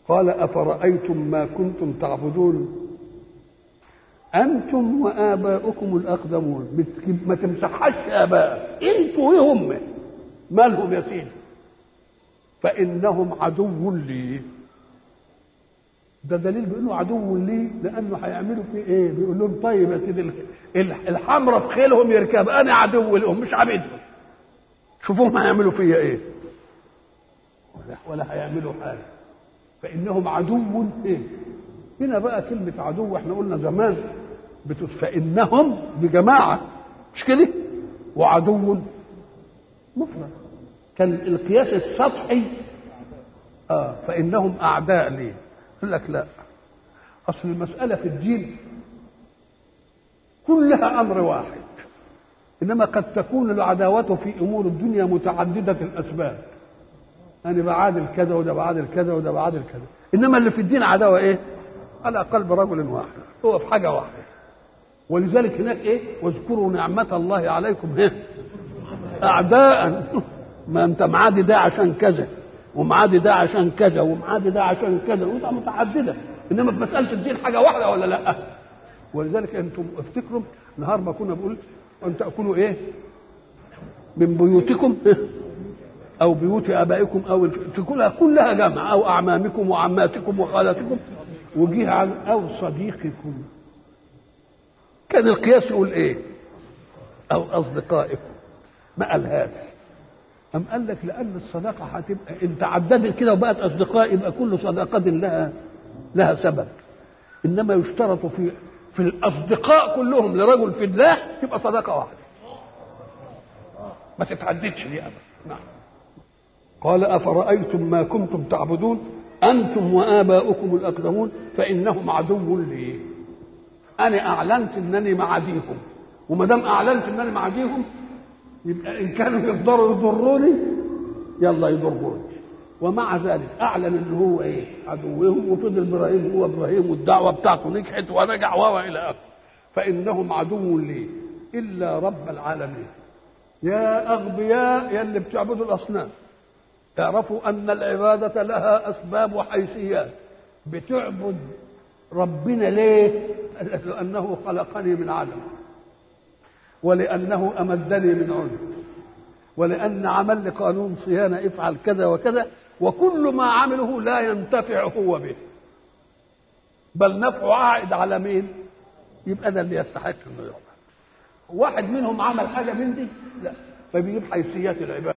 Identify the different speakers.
Speaker 1: قال أفرأيتم ما كنتم تعبدون أنتم وآباؤكم الأقدمون ما تمسحش آباء أنتوا إيه هم مالهم يا سيدي فإنهم عدو لي ده دليل بيقولوا عدو لي لأنه هيعملوا فيه إيه بيقول لهم طيب يا سيدي الحمرة في خيلهم يركب أنا عدو لهم مش عبيدهم شوفوهم هيعملوا فيا إيه ولا, ولا هيعملوا حاجة فإنهم عدو إيه هنا بقى كلمة عدو احنا قلنا زمان بتقول فإنهم بجماعة مش كده وعدو مفرد كان القياس السطحي اه فإنهم أعداء لي يقول لك لا أصل المسألة في الدين كلها أمر واحد إنما قد تكون العداوة في أمور الدنيا متعددة الأسباب أنا بعادل كذا وده بعادل كذا وده بعادل كذا إنما اللي في الدين عداوة إيه؟ على قلب رجل واحد هو في حاجة واحدة ولذلك هناك إيه؟ واذكروا نعمة الله عليكم إيه؟ أعداء ما أنت معادي ده عشان كذا ومعادي ده عشان كذا ومعادي ده عشان كذا وده متعددة إنما في مسألة الدين حاجة واحدة ولا لأ؟ ولذلك أنتم افتكروا نهار ما كنا بقول أن تأكلوا إيه؟ من بيوتكم أو بيوت آبائكم أو تكونها كلها جمع أو أعمامكم وعماتكم وخالاتكم وجيه عن أو صديقكم كان القياس يقول إيه؟ أو أصدقائكم ما قالهاش أم قال لك لأن الصداقة هتبقى إن تعددت كده وبقت أصدقاء يبقى كل صداقة لها لها سبب إنما يشترط في في الأصدقاء كلهم لرجل في الله تبقى صداقة واحدة ما تتعددش دي أبدا نعم قال أفرأيتم ما كنتم تعبدون أنتم وآباؤكم الأقدمون فإنهم عدو لي أنا أعلنت أنني معاديكم وما دام أعلنت أنني معاديهم يبقى إن كانوا يقدروا يضروني يلا يضروني ومع ذلك أعلن أن هو إيه عدوهم وفضل إبراهيم هو إبراهيم والدعوة بتاعته نجحت ونجح وهو إلى آخره فإنهم عدو لي إلا رب العالمين يا أغبياء يا اللي بتعبدوا الأصنام اعرفوا أن العبادة لها أسباب وحيثيات بتعبد ربنا ليه؟ لأنه خلقني من عدم ولأنه أمدني من عذر ولأن عمل لي قانون صيانة افعل كذا وكذا وكل ما عمله لا ينتفع هو به بل نفعه عائد على مين؟ يبقى ده اللي يستحق انه يعبد واحد منهم عمل حاجه من دي لا فبيجيب حيثيات العباده